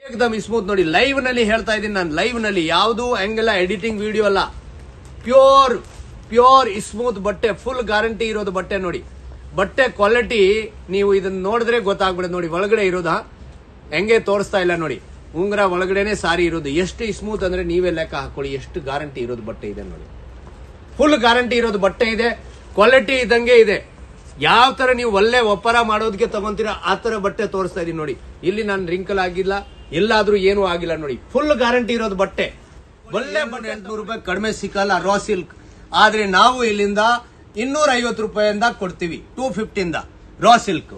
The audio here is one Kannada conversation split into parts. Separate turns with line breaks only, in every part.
ಏಕದಮ್ ಸ್ಮೂತ್ ನೋಡಿ ಲೈವ್ ನಲ್ಲಿ ಹೇಳ್ತಾ ಇದ್ದೀನಿ ನಾನು ಲೈವ್ ನಲ್ಲಿ ಯಾವುದು ಹಂಗೆಲ್ಲ ಎಡಿಟಿಂಗ್ ವಿಡಿಯೋ ಅಲ್ಲ ಪ್ಯೂರ್ ಪ್ಯೂರ್ ಸ್ಮೂತ್ ಬಟ್ಟೆ ಫುಲ್ ಗ್ಯಾರಂಟಿ ಇರೋದು ಬಟ್ಟೆ ನೋಡಿ ಬಟ್ಟೆ ಕ್ವಾಲಿಟಿ ನೀವು ಇದನ್ನ ನೋಡಿದ್ರೆ ಗೊತ್ತಾಗ್ಬಿಡುತ್ತೆ ನೋಡಿ ಒಳಗಡೆ ಇರೋದಾ ಹೆಂಗೆ ತೋರಿಸ್ತಾ ಇಲ್ಲ ನೋಡಿ ಉಂಗುರ ಒಳಗಡೆನೆ ಸಾರಿ ಇರೋದು ಎಷ್ಟು ಸ್ಮೂತ್ ಅಂದ್ರೆ ನೀವೇ ಲೆಕ್ಕ ಹಾಕೊಳ್ಳಿ ಎಷ್ಟು ಗ್ಯಾರಂಟಿ ಇರೋದು ಬಟ್ಟೆ ಇದೆ ನೋಡಿ ಫುಲ್ ಗ್ಯಾರಂಟಿ ಇರೋದು ಬಟ್ಟೆ ಇದೆ ಕ್ವಾಲಿಟಿ ಇದ್ದಂಗೆ ಇದೆ ಯಾವ ತರ ನೀವು ಒಳ್ಳೆ ಒಪ್ಪರ ಮಾಡೋದಕ್ಕೆ ತಗೊಂತೀರಾ ಆ ತರ ಬಟ್ಟೆ ತೋರಿಸ್ತಾ ಇದೀನಿ ನೋಡಿ ಇಲ್ಲಿ ನಾನು ರಿಂಕಲ್ ಆಗಿಲ್ಲ ಎಲ್ಲಾದ್ರೂ ಏನೂ ಆಗಿಲ್ಲ ನೋಡಿ ಫುಲ್ ಗ್ಯಾರಂಟಿ ಇರೋದು ಬಟ್ಟೆ ಒಳ್ಳೆ ಬಟ್ಟೆ ಎಂಟ್ನೂರು ರೂಪಾಯಿ ಕಡಿಮೆ ಸಿಕ್ಕಲ್ಲ ರಾ ಸಿಲ್ಕ್ ಆದ್ರೆ ನಾವು ಇಲ್ಲಿಂದ ಇನ್ನೂರ ಐವತ್ತು ರೂಪಾಯಿಂದ ಕೊಡ್ತೀವಿ ಟೂ ಫಿಫ್ಟಿಂದ ರಾ ಸಿಲ್ಕ್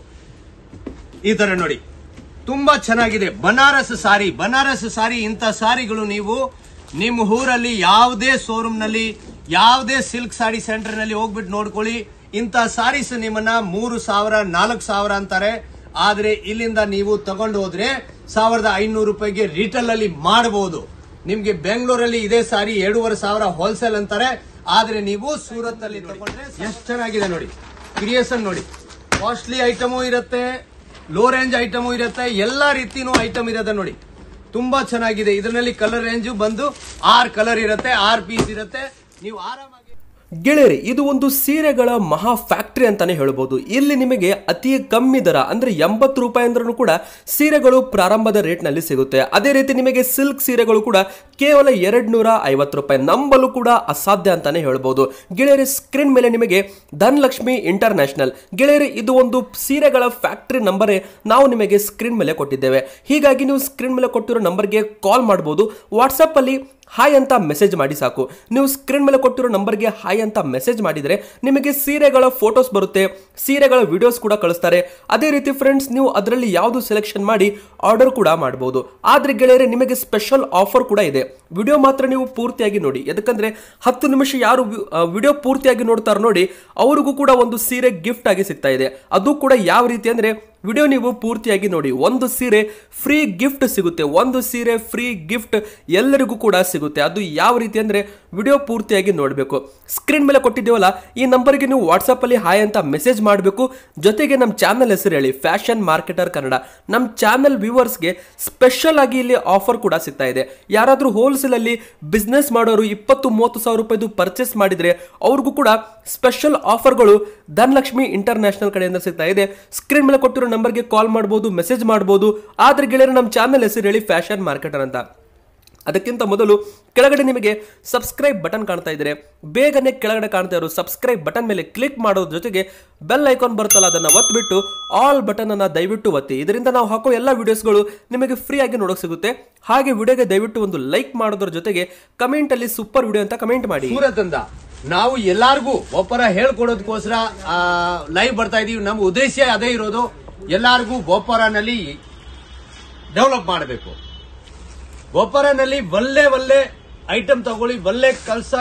ಈ ತರ ನೋಡಿ ತುಂಬಾ ಚೆನ್ನಾಗಿದೆ ಬನಾರಸ್ ಸಾರಿ ಬನಾರಸ್ ಸಾರಿ ಇಂಥ ಸಾರಿಗಳು ನೀವು ನಿಮ್ಮ ಊರಲ್ಲಿ ಯಾವುದೇ ಶೋರೂಮ್ ನಲ್ಲಿ ಯಾವುದೇ ಸಿಲ್ಕ್ ಸಾರಿ ಸೆಂಟರ್ ನಲ್ಲಿ ಹೋಗ್ಬಿಟ್ಟು ನೋಡ್ಕೊಳ್ಳಿ ಇಂಥ ಸಾರೀಸ್ ನಿಮ್ಮನ್ನ ಮೂರು ಸಾವಿರ ನಾಲ್ಕು ಸಾವಿರ ಅಂತಾರೆ ಆದ್ರೆ ಇಲ್ಲಿಂದ ನೀವು ತಗೊಂಡು ಹೋದ್ರೆ ಸಾವಿರದ ಐನೂರು ರೂಪಾಯಿಗೆ ರಿಟೇಲ್ ಅಲ್ಲಿ ಮಾಡಬಹುದು ನಿಮ್ಗೆ ಬೆಂಗಳೂರಲ್ಲಿ ಇದೇ ಸಾರಿ ಎರಡೂವರೆ ಸಾವಿರ ಹೋಲ್ಸೇಲ್ ಅಂತಾರೆ ಆದ್ರೆ ನೀವು ಸೂರತ್ ಅಲ್ಲಿ ತಗೊಂಡ್ರೆ ಎಷ್ಟು ಚೆನ್ನಾಗಿದೆ ನೋಡಿ ಕ್ರಿಯೇಷನ್ ನೋಡಿ ಕಾಸ್ಟ್ಲಿ ಐಟಮು ಇರುತ್ತೆ ಲೋ ರೇಂಜ್ ಐಟಮು ಇರುತ್ತೆ ಎಲ್ಲಾ ರೀತಿನೂ ಐಟಮ್ ಇರುತ್ತೆ ನೋಡಿ ತುಂಬಾ ಚೆನ್ನಾಗಿದೆ ಇದರಲ್ಲಿ ಕಲರ್ ರೇಂಜ್ ಬಂದು ಆರ್ ಕಲರ್ ಇರುತ್ತೆ ಆರ್ ಪೀಸ್ ಇರುತ್ತೆ ನೀವು ಆರಾಮಾಗಿ
ಗೆಳೆಯರಿ ಇದು ಒಂದು ಸೀರೆಗಳ ಮಹಾ ಫ್ಯಾಕ್ಟ್ರಿ ಅಂತಾನೆ ಹೇಳ್ಬೋದು ಇಲ್ಲಿ ನಿಮಗೆ ಅತಿ ಕಮ್ಮಿ ದರ ಅಂದ್ರೆ ಎಂಬತ್ತು ರೂಪಾಯಿ ಅಂದ್ರೂ ಕೂಡ ಸೀರೆಗಳು ಪ್ರಾರಂಭದ ರೇಟ್ನಲ್ಲಿ ಸಿಗುತ್ತೆ ಅದೇ ರೀತಿ ನಿಮಗೆ ಸಿಲ್ಕ್ ಸೀರೆಗಳು ಕೂಡ ಕೇವಲ ಎರಡ್ ನೂರ ಐವತ್ತು ರೂಪಾಯಿ ನಂಬಲು ಕೂಡ ಅಸಾಧ್ಯ ಅಂತಾನೆ ಹೇಳ್ಬೋದು ಗೆಳೆಯರಿ ಸ್ಕ್ರೀನ್ ಮೇಲೆ ನಿಮಗೆ ಧನಲಕ್ಷ್ಮಿ ಇಂಟರ್ನ್ಯಾಷನಲ್ ಗೆಳೆಯರಿ ಇದು ಒಂದು ಸೀರೆಗಳ ಫ್ಯಾಕ್ಟ್ರಿ ನಂಬರೇ ನಾವು ನಿಮಗೆ ಸ್ಕ್ರೀನ್ ಮೇಲೆ ಕೊಟ್ಟಿದ್ದೇವೆ ಹೀಗಾಗಿ ನೀವು ಸ್ಕ್ರೀನ್ ಮೇಲೆ ಕೊಟ್ಟಿರೋ ನಂಬರ್ಗೆ ಕಾಲ್ ಮಾಡ್ಬೋದು ವಾಟ್ಸಪ್ ಅಲ್ಲಿ ಹಾಯ್ ಅಂತ ಮೆಸೇಜ್ ಮಾಡಿ ಸಾಕು ನೀವು ಸ್ಕ್ರೀನ್ ಮೇಲೆ ಕೊಟ್ಟಿರೋ ನಂಬರ್ಗೆ ಹಾಯ್ ಅಂತ ಮೆಸೇಜ್ ಮಾಡಿದರೆ ನಿಮಗೆ ಸೀರೆಗಳ ಫೋಟೋಸ್ ಬರುತ್ತೆ ಸೀರೆಗಳ ವಿಡಿಯೋಸ್ ಕೂಡ ಕಳಿಸ್ತಾರೆ ಅದೇ ರೀತಿ ಫ್ರೆಂಡ್ಸ್ ನೀವು ಅದರಲ್ಲಿ ಯಾವುದು ಸೆಲೆಕ್ಷನ್ ಮಾಡಿ ಆರ್ಡರ್ ಕೂಡ ಮಾಡಬಹುದು ಆದ್ರೆ ಗೆಳೆಯರೆ ನಿಮಗೆ ಸ್ಪೆಷಲ್ ಆಫರ್ ಕೂಡ ಇದೆ ವಿಡಿಯೋ ಮಾತ್ರ ನೀವು ಪೂರ್ತಿಯಾಗಿ ನೋಡಿ ಯಾಕಂದ್ರೆ ಹತ್ತು ನಿಮಿಷ ಯಾರು ವಿಡಿಯೋ ಪೂರ್ತಿಯಾಗಿ ನೋಡ್ತಾರೋ ನೋಡಿ ಅವ್ರಿಗೂ ಕೂಡ ಒಂದು ಸೀರೆ ಗಿಫ್ಟ್ ಆಗಿ ಸಿಗ್ತಾ ಇದೆ ಅದು ಕೂಡ ಯಾವ ರೀತಿ ಅಂದ್ರೆ ವಿಡಿಯೋ ನೀವು ಪೂರ್ತಿಯಾಗಿ ನೋಡಿ ಒಂದು ಸೀರೆ ಫ್ರೀ ಗಿಫ್ಟ್ ಸಿಗುತ್ತೆ ಒಂದು ಸೀರೆ ಫ್ರೀ ಗಿಫ್ಟ್ ಎಲ್ಲರಿಗೂ ಕೂಡ ಸಿಗುತ್ತೆ ಅದು ಯಾವ ರೀತಿ ಅಂದ್ರೆ ವಿಡಿಯೋ ಪೂರ್ತಿಯಾಗಿ ನೋಡಬೇಕು ಸ್ಕ್ರೀನ್ ಮೇಲೆ ಕೊಟ್ಟಿದ್ದೀವಲ್ಲ ಈ ನಂಬರ್ಗೆ ನೀವು ವಾಟ್ಸಪ್ ಅಲ್ಲಿ ಹಾಯ್ ಅಂತ ಮೆಸೇಜ್ ಮಾಡಬೇಕು ಜೊತೆಗೆ ನಮ್ಮ ಚಾನಲ್ ಹೆಸರು ಹೇಳಿ ಫ್ಯಾಷನ್ ಮಾರ್ಕೆಟರ್ ಕನ್ನಡ ನಮ್ಮ ಚಾನಲ್ ವ್ಯೂವರ್ಸ್ಗೆ ಸ್ಪೆಷಲ್ ಆಗಿ ಇಲ್ಲಿ ಆಫರ್ ಕೂಡ ಸಿಗ್ತಾ ಇದೆ ಯಾರಾದರೂ ಹೋಲ್ಸೇಲ್ ಅಲ್ಲಿ ಬಿಸ್ನೆಸ್ ಮಾಡೋರು ಇಪ್ಪತ್ತು ಮೂವತ್ತು ಸಾವಿರ ರೂಪಾಯಿದು ಪರ್ಚೇಸ್ ಮಾಡಿದ್ರೆ ಅವ್ರಿಗೂ ಕೂಡ ಸ್ಪೆಷಲ್ ಆಫರ್ಗಳು ಧನಲಕ್ಷ್ಮಿ ಇಂಟರ್ನ್ಯಾಷನಲ್ ಕಡೆಯಿಂದ ಸಿಗ್ತಾ ಇದೆ ಸ್ಕ್ರೀನ್ ಮೇಲೆ ಕೊಟ್ಟಿರೋ ನಂಬರ್ಗೆ ಕಾಲ್ ಮಾಡ್ಬೋದು ಮೆಸೇಜ್ ಮಾಡ್ಬೋದು ಆದ್ರೆ ಗೆಳೆಯರು ನಮ್ಮ ಚಾನಲ್ ಹೆಸರು ಹೇಳಿ ಫ್ಯಾಷನ್ ಮಾರ್ಕೆಟರ್ ಅಂತ ಅದಕ್ಕಿಂತ ಮೊದಲು ಕೆಳಗಡೆ ನಿಮಗೆ ಸಬ್ಸ್ಕ್ರೈಬ್ ಬಟನ್ ಕಾಣ್ತಾ ಇದ್ರೆ ಬೇಗನೆ ಕೆಳಗಡೆ ಕಾಣ್ತಾ ಇರೋ ಸಬ್ಸ್ಕ್ರೈಬ್ ಬಟನ್ ಮೇಲೆ ಕ್ಲಿಕ್ ಮಾಡೋದ್ರ ಜೊತೆಗೆ ಬೆಲ್ ಐಕಾನ್ ಬರುತ್ತಲ್ಲ ಅದನ್ನ ಒತ್ಬಿಟ್ಟು ಆಲ್ ಬಟನ್ ಅನ್ನ ದಯವಿಟ್ಟು ಒತ್ತಿ ಇದರಿಂದ ನಾವು ಹಾಕೋ ಎಲ್ಲ ವಿಡಿಯೋಸ್ಗಳು ನಿಮಗೆ ಫ್ರೀ ಆಗಿ ನೋಡೋಕೆ ಸಿಗುತ್ತೆ ಹಾಗೆ ವಿಡಿಯೋಗೆ ದಯವಿಟ್ಟು ಒಂದು ಲೈಕ್ ಮಾಡೋದ್ರ ಜೊತೆಗೆ ಕಮೆಂಟ್ ಅಲ್ಲಿ ಸೂಪರ್ ವಿಡಿಯೋ ಅಂತ ಕಮೆಂಟ್ ಮಾಡಿ
ಸೂರತ್ ಅಂತ ನಾವು ಎಲ್ಲಾರ್ಗೂ ಒಪ್ಪರ ಹೇಳ್ಕೊಡೋದಕ್ಕೋಸ್ಕರ ಲೈವ್ ಬರ್ತಾ ಇದೀವಿ ನಮ್ಮ ಉದ್ದೇಶ ಅದೇ ಇರೋದು ಎಲ್ಲಾರ್ಗೂ ಗೋಪರನಲ್ಲಿ ಡೆವಲಪ್ ಮಾಡಬೇಕು ಗೋಪರನಲ್ಲಿ ಒಳ್ಳೆ ಒಳ್ಳೆ ಐಟಮ್ ತಗೊಳ್ಳಿ ಒಳ್ಳೆ ಕೆಲಸ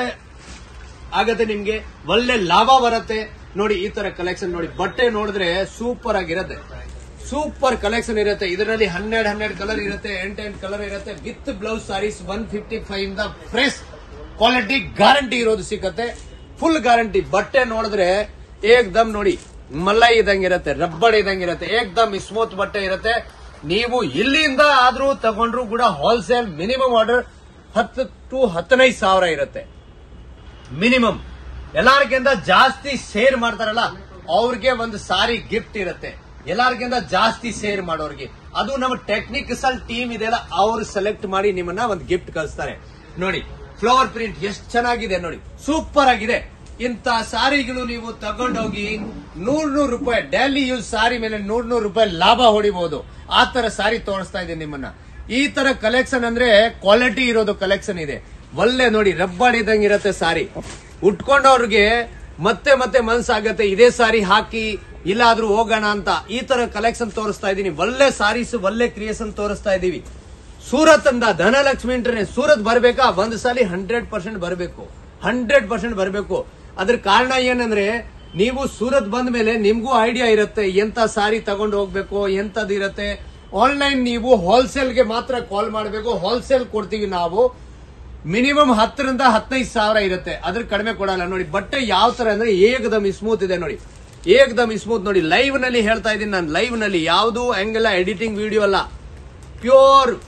ಆಗತ್ತೆ ನಿಮ್ಗೆ ಒಳ್ಳೆ ಲಾಭ ಬರುತ್ತೆ ನೋಡಿ ಈ ತರ ಕಲೆಕ್ಷನ್ ನೋಡಿ ಬಟ್ಟೆ ನೋಡಿದ್ರೆ ಸೂಪರ್ ಆಗಿರುತ್ತೆ ಸೂಪರ್ ಕಲೆಕ್ಷನ್ ಇರುತ್ತೆ ಇದರಲ್ಲಿ ಹನ್ನೆರಡು ಹನ್ನೆರಡು ಕಲರ್ ಇರುತ್ತೆ ಎಂಟು ಎಂಟು ಕಲರ್ ಇರುತ್ತೆ with blouse saris one fifty five ಇಂದ ಫ್ರೆಶ್ ಕ್ವಾಲಿಟಿ ಗ್ಯಾರಂಟಿ ಇರೋದು ಸಿಕ್ಕತ್ತೆ ಫುಲ್ ಗ್ಯಾರಂಟಿ ಬಟ್ಟೆ ನೋಡಿದ್ರೆ ಏಕ್ದಮ್ ನೋಡಿ ಮಲ್ಲೈ ಇದಂಗೆ ಇರುತ್ತೆ ರಬ್ಬರ್ ಇದಂಗೆ ಇರುತ್ತೆ ಏಕ್ದಮ್ ಸ್ಮೂತ್ ಬಟ್ಟೆ ಇರುತ್ತೆ ನೀವು ಇಲ್ಲಿಂದ ಆದ್ರೂ ತಗೊಂಡ್ರು ಕೂಡ ಹೋಲ್ಸೇಲ್ ಮಿನಿಮಮ್ ಆರ್ಡರ್ ಹತ್ತು ಟು ಹತ್ತನೈದು ಸಾವಿರ ಇರುತ್ತೆ ಮಿನಿಮಮ್ ಎಲ್ಲಾರ್ಗಿಂತ ಜಾಸ್ತಿ ಶೇರ್ ಮಾಡ್ತಾರಲ್ಲ ಅವ್ರಿಗೆ ಒಂದು ಸಾರಿ ಗಿಫ್ಟ್ ಇರುತ್ತೆ ಎಲ್ಲಾರ್ಗಿಂತ ಜಾಸ್ತಿ ಶೇರ್ ಮಾಡೋರ್ಗೆ ಅದು ನಮ್ಮ ಟೆಕ್ನಿಕಲ್ ಟೀಮ್ ಇದೆಯಲ್ಲ ಅವ್ರು ಸೆಲೆಕ್ಟ್ ಮಾಡಿ ನಿಮ್ಮನ್ನ ಒಂದು ಗಿಫ್ಟ್ ಕಳಿಸ್ತಾರೆ ನೋಡಿ ಫ್ಲವರ್ ಪ್ರಿಂಟ್ ಎಷ್ಟು ಚೆನ್ನಾಗಿದೆ ನೋಡಿ ಸೂಪರ್ ಆಗಿದೆ ಇಂತ ಸಾರಿಗಳು ನೀವು ತಗೊಂಡೋಗಿ ನೂರ್ ನೂರು ರೂಪಾಯಿ ಡೈಲಿ ಯೂಸ್ ಸಾರಿ ಮೇಲೆ ನೂರ್ ನೂರು ರೂಪಾಯಿ ಲಾಭ ಹೊಡಿಬಹುದು ಆ ತರ ಸಾರಿ ತೋರಿಸ್ತಾ ಇದ್ದೀನಿ ನಿಮ್ಮನ್ನ ಈ ತರ ಕಲೆಕ್ಷನ್ ಅಂದ್ರೆ ಕ್ವಾಲಿಟಿ ಇರೋದು ಕಲೆಕ್ಷನ್ ಇದೆ ಒಳ್ಳೆ ನೋಡಿ ರಬ್ಬರ್ ಇದ್ದಂಗೆ ಇರುತ್ತೆ ಸಾರಿ ಉಟ್ಕೊಂಡವ್ರಿಗೆ ಮತ್ತೆ ಮತ್ತೆ ಮನ್ಸಾಗತ್ತೆ ಇದೇ ಸಾರಿ ಹಾಕಿ ಇಲ್ಲಾದ್ರೂ ಹೋಗೋಣ ಅಂತ ಈ ತರ ಕಲೆಕ್ಷನ್ ತೋರಿಸ್ತಾ ಇದೀನಿ ಒಳ್ಳೆ ಸಾರೀಸ್ ಒಳ್ಳೆ ಕ್ರಿಯೇಷನ್ ತೋರಿಸ್ತಾ ಇದೀವಿ ಸೂರತ್ ಅಂದ ಧನಲಕ್ಷ್ಮಿ ಇಂಟರ್ನೆಟ್ ಸೂರತ್ ಬರ್ಬೇಕಾ ಒಂದ್ ಸಾಲಿ ಹಂಡ್ರೆಡ್ ಪರ್ಸೆಂಟ್ ಬರಬೇಕು ಹಂಡ್ರೆಡ್ ಪರ್ಸೆಂಟ್ ಬರಬೇಕು ಅದ್ರ ಕಾರಣ ಏನಂದ್ರೆ ನೀವು ಸೂರತ್ ಬಂದ ಮೇಲೆ ನಿಮ್ಗೂ ಐಡಿಯಾ ಇರುತ್ತೆ ಎಂತ ಸಾರಿ ತಗೊಂಡು ಹೋಗ್ಬೇಕು ಎಂತದ್ ಇರುತ್ತೆ ಆನ್ಲೈನ್ ನೀವು ಹೋಲ್ಸೇಲ್ಗೆ ಮಾತ್ರ ಕಾಲ್ ಮಾಡಬೇಕು ಹೋಲ್ಸೇಲ್ ಕೊಡ್ತೀವಿ ನಾವು ಮಿನಿಮಮ್ ಹತ್ತರಿಂದ ಹದಿನೈದು ಸಾವಿರ ಇರುತ್ತೆ ಅದ್ರ ಕಡಿಮೆ ಕೊಡಲ್ಲ ನೋಡಿ ಬಟ್ಟೆ ಯಾವ ತರ ಅಂದ್ರೆ ಏಕದಮ್ ಸ್ಮೂತ್ ಇದೆ ನೋಡಿ ಏಕದಮ್ ಸ್ಮೂತ್ ನೋಡಿ ಲೈವ್ ನಲ್ಲಿ ಹೇಳ್ತಾ ಇದ್ದೀನಿ ನಾನು ಲೈವ್ ನಲ್ಲಿ ಯಾವುದು ಹಂಗೆಲ್ಲ ಎಡಿಟಿಂಗ್ ವಿಡಿಯೋ ಅಲ್ಲ ಪ್ಯೂರ್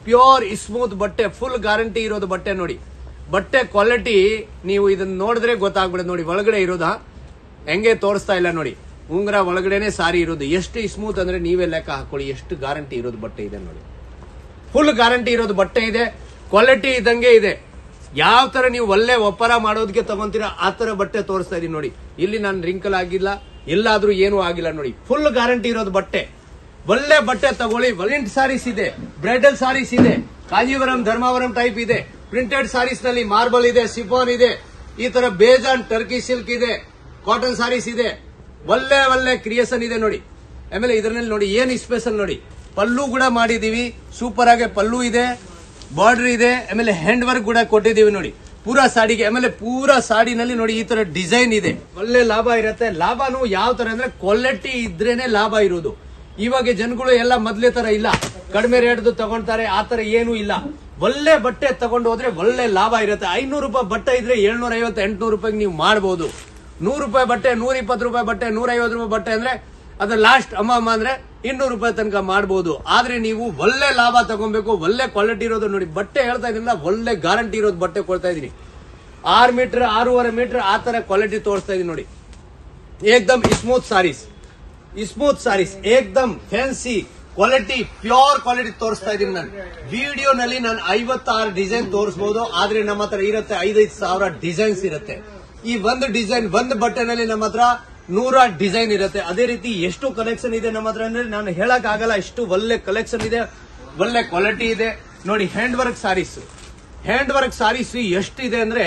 ಪ್ಯೂರ್ ಸ್ಮೂತ್ ಬಟ್ಟೆ ಫುಲ್ ಗ್ಯಾರಂಟಿ ಇರೋದು ಬಟ್ಟೆ ನೋಡಿ ಬಟ್ಟೆ ಕ್ವಾಲಿಟಿ ನೀವು ಇದನ್ನ ನೋಡಿದ್ರೆ ಗೊತ್ತಾಗ್ಬಿಡುತ್ತೆ ನೋಡಿ ಒಳಗಡೆ ಇರೋದಾ ಹೆಂಗೆ ತೋರಿಸ್ತಾ ಇಲ್ಲ ನೋಡಿ ಉಂಗುರ ಒಳಗಡೆನೆ ಸಾರಿ ಇರೋದು ಎಷ್ಟು ಸ್ಮೂತ್ ಅಂದ್ರೆ ನೀವೇ ಲೆಕ್ಕ ಹಾಕೊಳ್ಳಿ ಎಷ್ಟು ಗ್ಯಾರಂಟಿ ಇರೋದು ಬಟ್ಟೆ ಇದೆ ನೋಡಿ ಫುಲ್ ಗ್ಯಾರಂಟಿ ಇರೋದು ಬಟ್ಟೆ ಇದೆ ಕ್ವಾಲಿಟಿ ಇದ್ದಂಗೆ ಇದೆ ಯಾವ ತರ ನೀವು ಒಳ್ಳೆ ಒಪ್ಪರ ಮಾಡೋದಕ್ಕೆ ತಗೊಂತೀರಾ ಆ ತರ ಬಟ್ಟೆ ತೋರಿಸ್ತಾ ಇದೀನಿ ನೋಡಿ ಇಲ್ಲಿ ನಾನು ರಿಂಕಲ್ ಆಗಿಲ್ಲ ಎಲ್ಲಾದ್ರೂ ಏನೂ ಆಗಿಲ್ಲ ನೋಡಿ ಫುಲ್ ಗ್ಯಾರಂಟಿ ಇರೋದು ಬಟ್ಟೆ ಒಳ್ಳೆ ಬಟ್ಟೆ ತಗೊಳ್ಳಿ ವಲೆಂಟ್ ಸಾರೀಸ್ ಇದೆ ಬ್ರೈಡಲ್ ಸಾರೀಸ್ ಇದೆ ಕಾಂಜೀವರಂ ಧರ್ಮಾವರಂ ಟೈಪ್ ಇದೆ ಪ್ರಿಂಟೆಡ್ ಸಾರೀಸ್ ನಲ್ಲಿ ಮಾರ್ಬಲ್ ಇದೆ ಸಿಫಾನ್ ಇದೆ ಈ ತರ ಬೇಜಾನ್ ಟರ್ಕಿ ಸಿಲ್ಕ್ ಇದೆ ಕಾಟನ್ ಸಾರೀಸ್ ಇದೆ ಒಳ್ಳೆ ಒಳ್ಳೆ ಕ್ರಿಯೇಷನ್ ಇದೆ ನೋಡಿ ಆಮೇಲೆ ಇದರಲ್ಲಿ ನೋಡಿ ಏನ್ ಸ್ಪೆಷಲ್ ನೋಡಿ ಪಲ್ಲು ಕೂಡ ಮಾಡಿದೀವಿ ಸೂಪರ್ ಆಗಿ ಪಲ್ಲು ಇದೆ ಬಾರ್ಡರ್ ಇದೆ ಆಮೇಲೆ ಹ್ಯಾಂಡ್ ವರ್ಕ್ ಕೂಡ ಕೊಟ್ಟಿದೀವಿ ನೋಡಿ ಪೂರಾ ಸಾಡಿಗೆ ಆಮೇಲೆ ಪೂರಾ ಸಾಡಿನಲ್ಲಿ ನೋಡಿ ಈ ತರ ಡಿಸೈನ್ ಇದೆ ಒಳ್ಳೆ ಲಾಭ ಇರುತ್ತೆ ಲಾಭನು ಯಾವ ತರ ಅಂದ್ರೆ ಕ್ವಾಲಿಟಿ ಇದ್ರೇನೆ ಲಾಭ ಇರೋದು ಇವಾಗ ಜನಗಳು ಎಲ್ಲ ಮೊದ್ಲೇ ತರ ಇಲ್ಲ ಕಡಿಮೆ ರೇಟ್ದು ತಗೊಂತಾರೆ ಆ ತರ ಏನೂ ಇಲ್ಲ ಒಳ್ಳೆ ಬಟ್ಟೆ ತಗೊಂಡು ಹೋದ್ರೆ ಒಳ್ಳೆ ಲಾಭ ಇರುತ್ತೆ ಐನೂರು ರೂಪಾಯಿ ಬಟ್ಟೆ ಇದ್ರೆ ಏಳ್ನೂರ ಐವತ್ತು ಎಂಟ್ನೂರು ರೂಪಾಯಿಗೆ ನೀವು ಮಾಡಬಹುದು ನೂರು ರೂಪಾಯಿ ಬಟ್ಟೆ ನೂರ ಇಪ್ಪತ್ತು ರೂಪಾಯಿ ಬಟ್ಟೆ ನೂರ ಐವತ್ತು ರೂಪಾಯಿ ಬಟ್ಟೆ ಅಂದ್ರೆ ಅದು ಲಾಸ್ಟ್ ಅಮ್ಮ ಅಮ್ಮ ಅಂದ್ರೆ ಇನ್ನೂರು ರೂಪಾಯಿ ತನಕ ಮಾಡಬಹುದು ಆದ್ರೆ ನೀವು ಒಳ್ಳೆ ಲಾಭ ತಗೊಬೇಕು ಒಳ್ಳೆ ಕ್ವಾಲಿಟಿ ಇರೋದು ನೋಡಿ ಬಟ್ಟೆ ಹೇಳ್ತಾ ಇದೀನಿ ಒಳ್ಳೆ ಗ್ಯಾರಂಟಿ ಇರೋದು ಬಟ್ಟೆ ಕೊಡ್ತಾ ಇದೀನಿ ಆರು ಮೀಟರ್ ಆರೂವರೆ ಮೀಟರ್ ಆ ತರ ಕ್ವಾಲಿಟಿ ತೋರಿಸ್ತಾ ಇದೀನಿ ನೋಡಿ ಏಕ್ದಮ್ ಸ್ಮೂತ್ ಸಾರೀಸ್ ಸ್ಮೂತ್ ಸಾರೀಸ್ ಏಕ್ದಮ್ ಫ್ಯಾನ್ಸಿ ಕ್ವಾಲಿಟಿ ಪ್ಯೂರ್ ಕ್ವಾಲಿಟಿ ತೋರಿಸ್ತಾ ಇದೀನಿ ನಾನು ವಿಡಿಯೋನಲ್ಲಿ ನಾನು ಐವತ್ತಾರು ಡಿಸೈನ್ ತೋರಿಸಬಹುದು ಆದ್ರೆ ನಮ್ಮ ಹತ್ರ ಇರುತ್ತೆ ಐದೈದು ಸಾವಿರ ಡಿಸೈನ್ಸ್ ಇರುತ್ತೆ ಈ ಒಂದು ಡಿಸೈನ್ ಒಂದು ಬಟ್ಟೆನಲ್ಲಿ ನಮ್ಮ ಹತ್ರ ನೂರ ಡಿಸೈನ್ ಇರುತ್ತೆ ಅದೇ ರೀತಿ ಎಷ್ಟು ಕಲೆಕ್ಷನ್ ಇದೆ ನಮ್ಮ ಹತ್ರ ಅಂದ್ರೆ ನಾನು ಹೇಳಕ್ ಆಗಲ್ಲ ಎಷ್ಟು ಒಳ್ಳೆ ಕಲೆಕ್ಷನ್ ಇದೆ ಒಳ್ಳೆ ಕ್ವಾಲಿಟಿ ಇದೆ ನೋಡಿ hand work saris hand work saris ಎಷ್ಟಿದೆ ಅಂದ್ರೆ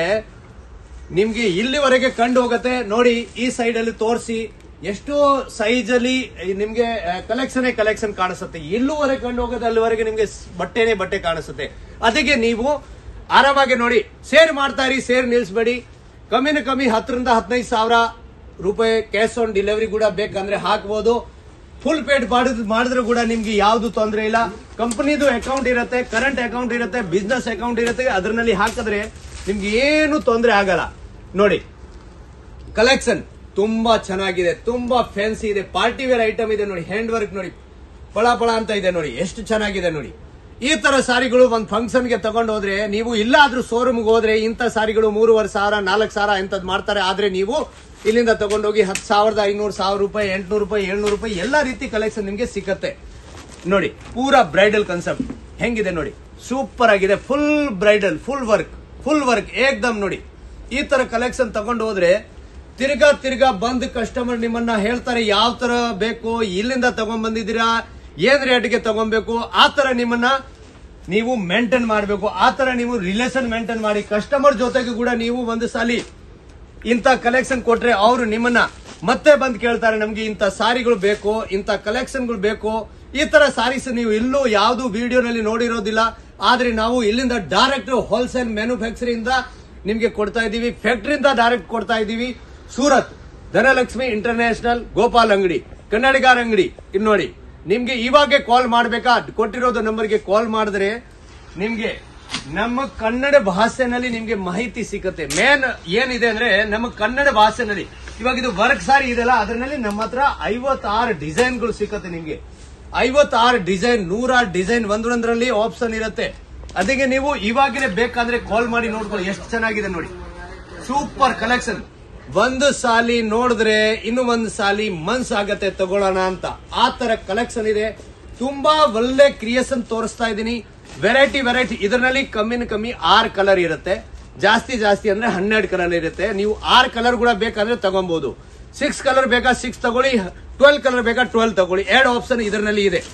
ನಿಮ್ಗೆ ಇಲ್ಲಿವರೆಗೆ ಕಂಡು ಹೋಗುತ್ತೆ ನೋಡಿ ಈ ಸೈಡ್ ಅಲ್ಲಿ ತೋರಿಸಿ ಎಷ್ಟೋ ಸೈಜ್ ಅಲ್ಲಿ ನಿಮ್ಗೆ ಕಲೆಕ್ಷನ್ ಕಲೆಕ್ಷನ್ ಕಾಣಿಸುತ್ತೆ ಇಲ್ಲೂವರೆಗೆ ಕಂಡು ಹೋಗುತ್ತೆ ಅಲ್ಲಿವರೆಗೆ ನಿಮ್ಗೆ ಸ್- ಬಟ್ಟೆನೇ ಬಟ್ಟೆ ಕಾಣಿಸುತ್ತೆ ಅದಕ್ಕೆ ನೀವು ಆರಾಮಾಗಿ ನೋಡಿ ಸೇರ್ ಮಾಡ್ತಾ ಇರಿ ಸೇರ್ ನಿಲ್ಸ್ಬೇಡಿ ಕಮ್ಮಿನ ಕಮ್ಮಿ ಹತ್ತರಿಂದ ಹದಿನೈದು ಸಾವಿರ ರೂಪಾಯಿ ಕ್ಯಾಶ್ ಆನ್ ಡೆಲಿವರಿ ಕೂಡ ಬೇಕಂದ್ರೆ ಹಾಕ್ಬೋದು ಫುಲ್ ಪೇಡ್ ಮಾಡಿದ್ರು ಕೂಡ ನಿಮ್ಗೆ ಯಾವ್ದು ತೊಂದರೆ ಇಲ್ಲ ಕಂಪನಿದು ಅಕೌಂಟ್ ಇರುತ್ತೆ ಕರೆಂಟ್ ಅಕೌಂಟ್ ಇರುತ್ತೆ ಬಿಸ್ನೆಸ್ ಅಕೌಂಟ್ ಇರುತ್ತೆ ಅದರಲ್ಲಿ ಹಾಕಿದ್ರೆ ನಿಮ್ಗೆ ಏನು ತೊಂದರೆ ಆಗಲ್ಲ ನೋಡಿ ಕಲೆಕ್ಷನ್ ತುಂಬಾ ಚೆನ್ನಾಗಿದೆ ತುಂಬಾ ಫ್ಯಾನ್ಸಿ ಇದೆ ಪಾರ್ಟಿ ವೇರ್ ಐಟಮ್ ಇದೆ ನೋಡಿ ಹ್ಯಾಂಡ್ ವರ್ಕ್ ನೋಡಿ ಪಳ ಪಳ ಅಂತ ಇದೆ ನೋಡಿ ಎಷ್ಟು ಚೆನ್ನಾಗಿದೆ ನೋಡಿ ಈ ತರ ಸಾರಿಗಳು ಒಂದ್ ಫಂಕ್ಷನ್ ಗೆ ತಗೊಂಡು ಹೋದ್ರೆ ನೀವು ಇಲ್ಲಾದ್ರೂ ಶೋರೂಮ್ಗೆ ಹೋದ್ರೆ ಇಂಥ ಸಾರಿಗಳು ಮೂರುವರೆ ಸಾವಿರ ನಾಲ್ಕು ಸಾವಿರ ಇಂಥದ್ದು ಮಾಡ್ತಾರೆ ಆದ್ರೆ ನೀವು ಇಲ್ಲಿಂದ ತಗೊಂಡೋಗಿ ಹತ್ತು ಸಾವಿರದ ಐನೂರು ಸಾವಿರ ರೂಪಾಯಿ ಎಂಟ್ನೂರು ರೂಪಾಯಿ ಏಳ್ನೂರು ರೂಪಾಯಿ ಎಲ್ಲಾ ರೀತಿ ಕಲೆಕ್ಷನ್ ನಿಮ್ಗೆ ಸಿಕ್ಕತ್ತೆ ನೋಡಿ ಪೂರಾ ಬ್ರೈಡಲ್ ಕನ್ಸೆಪ್ಟ್ ಹೆಂಗಿದೆ ನೋಡಿ ಸೂಪರ್ ಆಗಿದೆ full bridal full work full work ಏಕ್ದಮ್ ನೋಡಿ ಈ ತರ ಕಲೆಕ್ಷನ್ ತಗೊಂಡು ಹೋದ್ರೆ ತಿರ್ಗಾ ತಿರ್ಗಾ ಬಂದ್ ಕಸ್ಟಮರ್ ನಿಮ್ಮನ್ನ ಹೇಳ್ತಾರೆ ಯಾವ ತರ ಬೇಕು ಇಲ್ಲಿಂದ ತಗೊಂಡ್ ಬಂದಿದ್ದೀರಾ ಏನ್ ರೇಟ್ಗೆ ತಗೊಬೇಕು ಆ ತರ ನಿಮ್ಮನ್ನ ನೀವು ಮೇಂಟೈನ್ ಮಾಡಬೇಕು ಆ ತರ ನೀವು ರಿಲೇಷನ್ ಮೇಂಟೈನ್ ಮಾಡಿ ಕಸ್ಟಮರ್ ಜೊತೆಗೆ ಕೂಡ ನೀವು ಒಂದು ಸಾಲಿ ಇಂಥ ಕಲೆಕ್ಷನ್ ಕೊಟ್ರೆ ಅವರು ನಿಮ್ಮನ್ನ ಮತ್ತೆ ಬಂದು ಕೇಳ್ತಾರೆ ನಮ್ಗೆ ಇಂಥ ಸಾರಿಗಳು ಬೇಕು ಇಂಥ ಕಲೆಕ್ಷನ್ಗಳು ಬೇಕು ಈ ತರ ಸಾರೀಸ್ ನೀವು ಇಲ್ಲೂ ಯಾವ್ದು ವಿಡಿಯೋನಲ್ಲಿ ನೋಡಿರೋದಿಲ್ಲ ಆದ್ರೆ ನಾವು ಇಲ್ಲಿಂದ ಡೈರೆಕ್ಟ್ ಹೋಲ್ಸೇಲ್ ಮ್ಯಾನುಫ್ಯಾಕ್ಚರಿಂಗ್ ಇಂದ ನಿಮ್ಗೆ ಕೊಡ್ತಾ ಇದೀವಿ ಫ್ಯಾಕ್ಟರಿಯಿಂದ ಡೈರೆಕ್ಟ್ ಕೊಡ್ತಾ ಇದೀವಿ ಸೂರತ್ ಧನಲಕ್ಷ್ಮಿ ಇಂಟರ್ನ್ಯಾಷನಲ್ ಗೋಪಾಲ್ ಅಂಗಡಿ ಕನ್ನಡಿಗಾರ್ ಅಂಗಡಿ ಇಲ್ಲಿ ನೋಡಿ ನಿಮ್ಗೆ ಇವಾಗೆ ಕಾಲ್ ಮಾಡ್ಬೇಕಾ ಕೊಟ್ಟಿರೋದು ನಂಬರ್ಗೆ ಕಾಲ್ ಮಾಡಿದ್ರೆ ನಿಮ್ಗೆ ನಮ್ಮ ಕನ್ನಡ ಭಾಷೆನಲ್ಲಿ ನಿಮ್ಗೆ ಮಾಹಿತಿ ಸಿಗುತ್ತೆ ಮೇನ್ ಏನಿದೆ ಅಂದ್ರೆ ನಮ್ಮ ಕನ್ನಡ ಭಾಷೆನಲ್ಲಿ ಇವಾಗ ಇದು ವರ್ಕ್ ಸಾರಿ ಇದೆಲ್ಲ ಅದರಲ್ಲಿ ನಮ್ಮ ಹತ್ರ ಐವತ್ತಾರು ಡಿಸೈನ್ಗಳು ಸಿಕ್ಕತ್ತೆ ನಿಮ್ಗೆ ಐವತ್ತಾರು ಡಿಸೈನ್ ನೂರಾರು ಡಿಸೈನ್ ಒಂದೊಂದರಲ್ಲಿ ಆಪ್ಷನ್ ಇರುತ್ತೆ ಅದಕ್ಕೆ ನೀವು ಇವಾಗಲೇ ಬೇಕಾದ್ರೆ ಕಾಲ್ ಮಾಡಿ ನೋಡ್ಕೊಳ್ಳಿ ಎಷ್ಟು ಚೆನ್ನಾಗಿದೆ ನೋಡಿ ಸೂಪರ್ ಕಲೆಕ್ಷನ್ ಒಂದು ಸಾಲಿ ನೋಡಿದ್ರೆ ಇನ್ನು ಒಂದು ಸಾಲಿ ಮನ್ಸ್ ಆಗತ್ತೆ ತಗೊಳ್ಳೋಣ ಅಂತ ಆ ತರ ಕಲೆಕ್ಷನ್ ಇದೆ ತುಂಬಾ ಒಳ್ಳೆ ಕ್ರಿಯೇಷನ್ ತೋರಿಸ್ತಾ ಇದ್ದೀನಿ ವೆರೈಟಿ ವೆರೈಟಿ ಇದರಲ್ಲಿ ಕಮ್ಮಿನ ಕಮ್ಮಿ ಆರ್ ಕಲರ್ ಇರುತ್ತೆ ಜಾಸ್ತಿ ಜಾಸ್ತಿ ಅಂದ್ರೆ ಹನ್ನೆರಡು ಕಲರ್ ಇರುತ್ತೆ ನೀವು ಆರ್ ಕಲರ್ ಕೂಡ ಬೇಕಂದ್ರೆ ತಗೊಬಹುದು ಸಿಕ್ಸ್ ಕಲರ್ ಬೇಕಾ ಸಿಕ್ಸ್ ತಗೊಳ್ಳಿ ಟ್ವೆಲ್ ಕಲರ್ ಬೇಕಾ ಟ್ವೆಲ್ ತಗೊಳ್ಳಿ ಎರಡು ಆಪ್ಷನ್ ಇದರಲ್ಲಿ ಇದೆ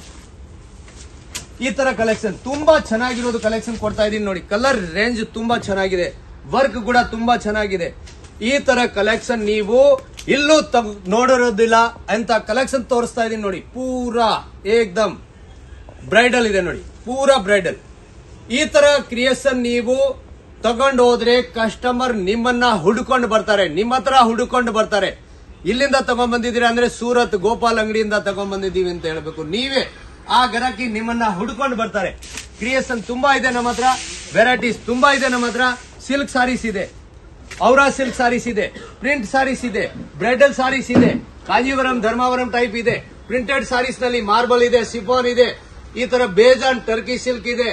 ಈ ತರ ಕಲೆಕ್ಷನ್ ತುಂಬಾ ಚೆನ್ನಾಗಿರೋದು ಕಲೆಕ್ಷನ್ ಕೊಡ್ತಾ ಇದೀನಿ ನೋಡಿ ಕಲರ್ ರೇಂಜ್ ತುಂಬಾ ಚೆನ್ನಾಗಿದೆ ವರ್ಕ್ ಕೂಡ ತುಂಬಾ ಚೆನ್ನಾಗಿದೆ ಈ ತರ ಕಲೆಕ್ಷನ್ ನೀವು ಇಲ್ಲೂ ತಗ್- ನೋಡಿರೋದಿಲ್ಲ ಅಂತ ಕಲೆಕ್ಷನ್ ತೋರಿಸ್ತಾ ಇದೀನಿ ನೋಡಿ ಪೂರಾ ಏಕ್ದಮ್ ಬ್ರೈಡಲ್ ಇದೆ ನೋಡಿ ಪೂರಾ ಬ್ರೈಡಲ್ ಈ ತರ ಕ್ರಿಯೇಷನ್ ನೀವು ತಗೊಂಡು ಹೋದ್ರೆ ಕಸ್ಟಮರ್ ನಿಮ್ಮನ್ನ ಹುಡುಕೊಂಡು ಬರ್ತಾರೆ ನಿಮ್ಮ ಹತ್ರ ಹುಡುಕೊಂಡು ಬರ್ತಾರೆ ಇಲ್ಲಿಂದ ತಗೊಂಡ್ ಬಂದಿದ್ದೀರಾ ಅಂದ್ರೆ ಸೂರತ್ ಗೋಪಾಲ್ ಅಂಗಡಿಯಿಂದ ತಗೊಂಡ್ ಬಂದಿದ್ದೀವಿ ಅಂತ ಹೇಳ್ಬೇಕು ನೀವೇ ಆ ಗರಾಕಿ ನಿಮ್ಮನ್ನ ಹುಡುಕೊಂಡು ಬರ್ತಾರೆ ಕ್ರಿಯೇಷನ್ ತುಂಬಾ ಇದೆ ನಮ್ಮ ಹತ್ರ ವೆರೈಟೀಸ್ ತುಂಬಾ ಇದೆ ನಮ್ಮ ಹತ್ರ ಸಿಲ್ಕ್ ಸಾರೀಸ್ ಇದೆ ಔರಾ ಸಿಲ್ಕ್ ಸಾರೀಸ್ ಇದೆ ಪ್ರಿಂಟ್ ಸಾರೀಸ್ ಇದೆ ಬ್ರೈಡಲ್ ಸಾರೀಸ್ ಇದೆ ಕಾಂಜೀವರಂ ಧರ್ಮಾವರಂ ಟೈಪ್ ಇದೆ ಪ್ರಿಂಟೆಡ್ ಸಾರೀಸ್ ನಲ್ಲಿ ಮಾರ್ಬಲ್ ಇದೆ ಸಿಫಾನ್ ಇದೆ ಈ ತರ ಬೇಜಾನ್ ಟರ್ಕಿ ಸಿಲ್ಕ್ ಇದೆ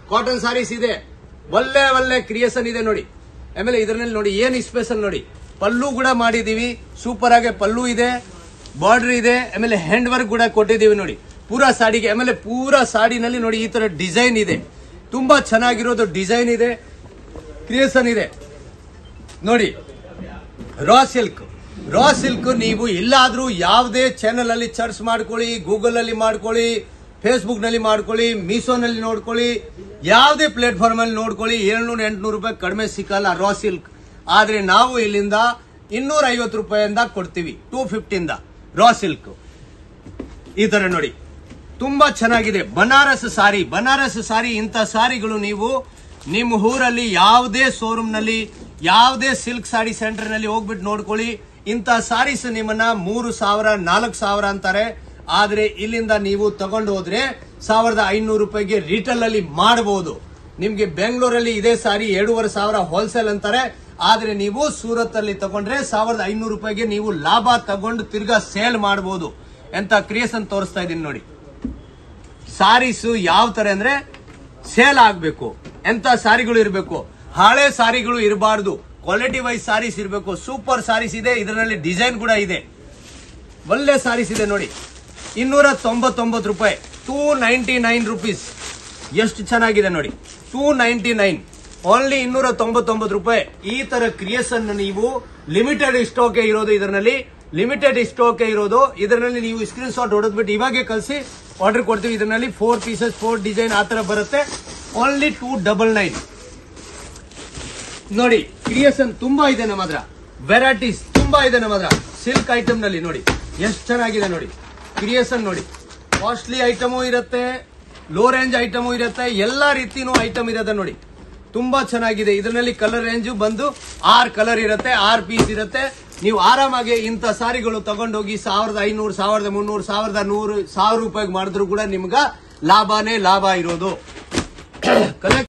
ಕಾಟನ್ ಸಾರೀಸ್ ಇದೆ ಒಳ್ಳೆ ಒಳ್ಳೆ ಕ್ರಿಯೇಷನ್ ಇದೆ ನೋಡಿ ಆಮೇಲೆ ಇದರಲ್ಲಿ ನೋಡಿ ಏನ್ ಸ್ಪೆಷಲ್ ನೋಡಿ ಪಲ್ಲು ಕೂಡ ಮಾಡಿದೀವಿ ಸೂಪರ್ ಆಗಿ ಪಲ್ಲು ಇದೆ ಬಾರ್ಡರ್ ಇದೆ ಆಮೇಲೆ ಹ್ಯಾಂಡ್ ವರ್ಕ್ ಕೂಡ ಕೊಟ್ಟಿದ್ದೀವಿ ನೋಡಿ ಪೂರಾ ಸಾಡಿಗೆ ಆಮೇಲೆ ಪೂರಾ ಸಾಡಿನಲ್ಲಿ ನೋಡಿ ಈ ತರ ಡಿಸೈನ್ ಇದೆ ತುಂಬಾ ಚೆನ್ನಾಗಿರೋದು ಡಿಸೈನ್ ಇದೆ ಕ್ರಿಯೇಷನ್ ಇದೆ ನೋಡಿ ರಾ ಸಿಲ್ಕ್ ರಾ ಸಿಲ್ಕ್ ನೀವು ಎಲ್ಲಾದ್ರೂ ಯಾವುದೇ ಚಾನೆಲ್ ಅಲ್ಲಿ ಸರ್ಚ್ ಮಾಡ್ಕೊಳ್ಳಿ ಗೂಗಲ್ ಅಲ್ಲಿ ಮಾಡ್ಕೊಳ್ಳಿ ಫೇಸ್ಬುಕ್ ನಲ್ಲಿ ಮಾಡ್ಕೊಳ್ಳಿ ಮೀಶೋನಲ್ಲಿ ನೋಡ್ಕೊಳ್ಳಿ ಯಾವುದೇ ಪ್ಲೇಟ್ಫಾರ್ಮ್ ಅಲ್ಲಿ ನೋಡ್ಕೊಳ್ಳಿ ಏಳ್ನೂರ ಎಂಟ್ನೂರು ರೂಪಾಯಿ ಕಡಿಮೆ ಸಿಕ್ಕಲ್ಲ ರಾ ಸಿಲ್ಕ್ ಆದ್ರೆ ನಾವು ಇಲ್ಲಿಂದ ಇನ್ನೂರ ಐವತ್ತು ರೂಪಾಯಿಂದ ಕೊಡ್ತೀವಿ ಟೂ ಫಿಫ್ಟಿಂದ ರಾ ಸಿಲ್ಕ್ ಈ ತರ ನೋಡಿ ತುಂಬಾ ಚೆನ್ನಾಗಿದೆ ಬನಾರಸ್ ಸಾರಿ ಬನಾರಸ್ ಸಾರಿ ಇಂಥ ಸಾರಿಗಳು ನೀವು ನಿಮ್ಮ ಊರಲ್ಲಿ ಯಾವುದೇ ಶೋರೂಮ್ ನಲ್ಲಿ ಯಾವುದೇ ಸಿಲ್ಕ್ ಸಾರಿ ಸೆಂಟರ್ ನಲ್ಲಿ ಹೋಗ್ಬಿಟ್ಟು ನೋಡ್ಕೊಳ್ಳಿ ಇಂಥ ಸಾರೀಸ್ ನಿಮ್ಮನ್ನ ಮೂರು ಸಾವಿರ ನಾಲ್ಕು ಸಾವಿರ ಅಂತಾರೆ ಆದ್ರೆ ಇಲ್ಲಿಂದ ನೀವು ತಗೊಂಡು ಹೋದ್ರೆ ಸಾವಿರದ ಐನೂರು ರೂಪಾಯಿಗೆ ರಿಟೇಲ್ ಅಲ್ಲಿ ಮಾಡಬಹುದು ನಿಮ್ಗೆ ಬೆಂಗಳೂರಲ್ಲಿ ಇದೇ ಸಾರಿ ಎರಡೂವರೆ ಸಾವಿರ ಹೋಲ್ಸೇಲ್ ಅಂತಾರೆ ಆದ್ರೆ ನೀವು ಸೂರತ್ ಅಲ್ಲಿ ತಗೊಂಡ್ರೆ ಸಾವಿರದ ಐನೂರು ರೂಪಾಯಿಗೆ ನೀವು ಲಾಭ ತಗೊಂಡು ತಿರ್ಗಾ ಸೇಲ್ ಮಾಡಬಹುದು ಎಂತ ಕ್ರಿಯೇಷನ್ ತೋರಿಸ್ತಾ ಇದೀನಿ ನೋಡಿ ಸಾರೀಸ್ ಯಾವ ತರ ಅಂದ್ರೆ ಸೇಲ್ ಆಗ್ಬೇಕು ಎಂತ ಸಾರಿಗಳು ಇರಬೇಕು ಹಳೆ ಸಾರಿಗಳು ಇರಬಾರ್ದು ಕ್ವಾಲಿಟಿ ವೈಸ್ ಸಾರೀಸ್ ಇರಬೇಕು ಸೂಪರ್ ಸಾರೀಸ್ ಇದೆ ಇದರಲ್ಲಿ ಡಿಸೈನ್ ಕೂಡ ಇದೆ ಒಳ್ಳೆ ಸಾರೀಸ್ ಇದೆ ನೋಡಿ ಇನ್ನೂರ ತೊಂಬತ್ತೊಂಬತ್ತು ರೂಪಾಯಿ ಟೂ ನೈಂಟಿ ನೈನ್ ರುಪೀಸ್ ಎಷ್ಟು ಚೆನ್ನಾಗಿದೆ ನೋಡಿ ಟೂ ನೈಂಟಿ ನೈನ್ ಓನ್ಲಿ ಇನ್ನೂರ ತೊಂಬತ್ತೊಂಬತ್ತು ರೂಪಾಯಿ ಈ ತರ ಕ್ರಿಯೇಷನ್ ನೀವು ಲಿಮಿಟೆಡ್ ಸ್ಟಾಕ್ ಇರೋದು ಇದರಲ್ಲಿ ಲಿಮಿಟೆಡ್ ಸ್ಟಾಕ್ ಇರೋದು ಇದರಲ್ಲಿ ನೀವು ಸ್ಕ್ರೀನ್ ಶಾಟ್ ಹೊಡೆದ್ಬಿಟ್ಟು ಇವಾಗೆ ಕಳಿಸಿ ಆರ್ಡರ್ ಕೊಡ್ತೀವಿ ಇದರಲ್ಲಿ ಫೋರ್ ಪೀಸಸ್ ಫೋರ್ ಡಿಸೈನ್ ಆ ತರ ಬರುತ್ತೆ ಓನ್ಲಿ ಟೂ ಡಬಲ್ ನೈನ್ ನೋಡಿ ಕ್ರಿಯೇಷನ್ ತುಂಬಾ ಇದೆ ನಮ್ಮ ಹತ್ರ ವೆರೈಟೀಸ್ ತುಂಬಾ ಇದೆ ನಮ್ಮ ಹತ್ರ ಸಿಲ್ಕ್ ಐಟಮ್ ನಲ್ಲಿ ನೋಡಿ ಎಷ್ಟು ಚೆನ್ನಾಗಿದೆ ನೋಡಿ ಕ್ರಿಯೇಷನ್ ನೋಡಿ ಕಾಸ್ಟ್ಲಿ ಐಟಮು ಇರುತ್ತೆ ಲೋ ರೇಂಜ್ ಐಟಮು ಇರುತ್ತೆ ಎಲ್ಲಾ ರೀತಿನೂ ಐಟಮ್ ಇರುತ್ತೆ ನೋಡಿ ತುಂಬಾ ಚೆನ್ನಾಗಿದೆ ಇದರಲ್ಲಿ ಕಲರ್ ರೇಂಜ್ ಬಂದು ಆರ್ ಕಲರ್ ಇರುತ್ತೆ ಆರ್ ಪೀಸ್ ಇರುತ್ತೆ ನೀವು ಆರಾಮಾಗಿ ಇಂಥ ಸಾರಿಗಳು ತಗೊಂಡೋಗಿ ಸಾವಿರದ ಐನೂರು ಸಾವಿರದ ಮುನ್ನೂರು ಸಾವಿರದ ನೂರು ಸಾವಿರ ರೂಪಾಯಿಗೆ ಮಾಡಿದ್ರು ಕೂಡ ನಿಮ್ಗ ಲಾಭನೇ ಲಾಭ ಇರೋದು ಕಲೆಕ್ಟ್